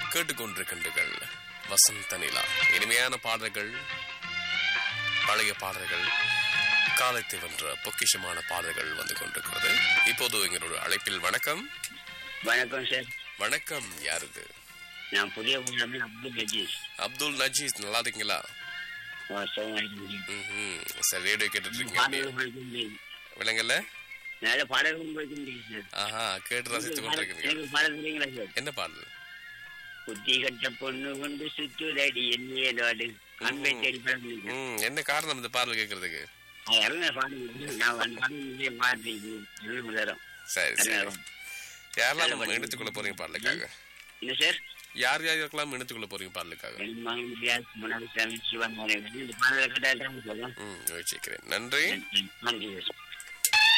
கேட்டுக்கொண்டிருக்கின்றீர்கள் வசந்த நிலா இனிமையான பாடல்கள் பழைய பாடல்கள் காலத்தை வென்ற பொக்கிஷமான பாடல்கள் வந்து கொண்டிருக்கிறது இப்போது எங்களோட அழைப்பில் வணக்கம் வணக்கம் சார் வணக்கம் யாருது நான் புதிய ஊரில் அப்துல் கஜீஸ் அப்துல் நஜீஸ் நல்லா இருக்கீங்களா ம்ஹும். சரி ரேடியோ கேட்டுட்டு இருக்கீங்க பாடல்கள் படிக்க முடியும் விலங்கல்ல நல்ல பாடல்கள் படிக்க முடியும் சார் ஆஹா கேட்டு ரசித்து கொண்டிருக்கீங்க எனக்கு பாடல் தெரியுங்களா சார் என்ன பாடல் புத்தி கட்ட பொண்ணு கொண்டு சுத்துதடி என்ன நாடு அன்பை தேடி பிறந்தீங்க ம் என்ன காரணம் இந்த பாடல் கேட்கறதுக்கு இறங்க பாடுங்க நான் அந்த பாடல் பாடுறீங்க தரோம் சரி சரி யாரெல்லாம் இணைத்துக்கொள்ள போறீங்க பாடலுக்காக என்ன சார் யார் யார் இருக்கலாம் இணைத்துக்கொள்ள போறீங்க பாடலுக்காக என் மகன் ரியாஸ் முன்னாடி சாமி சிவன் இந்த பாடலை கேட்டால் சொல்லுங்க ம் யோசிக்கிறேன் நன்றி நன்றி சார்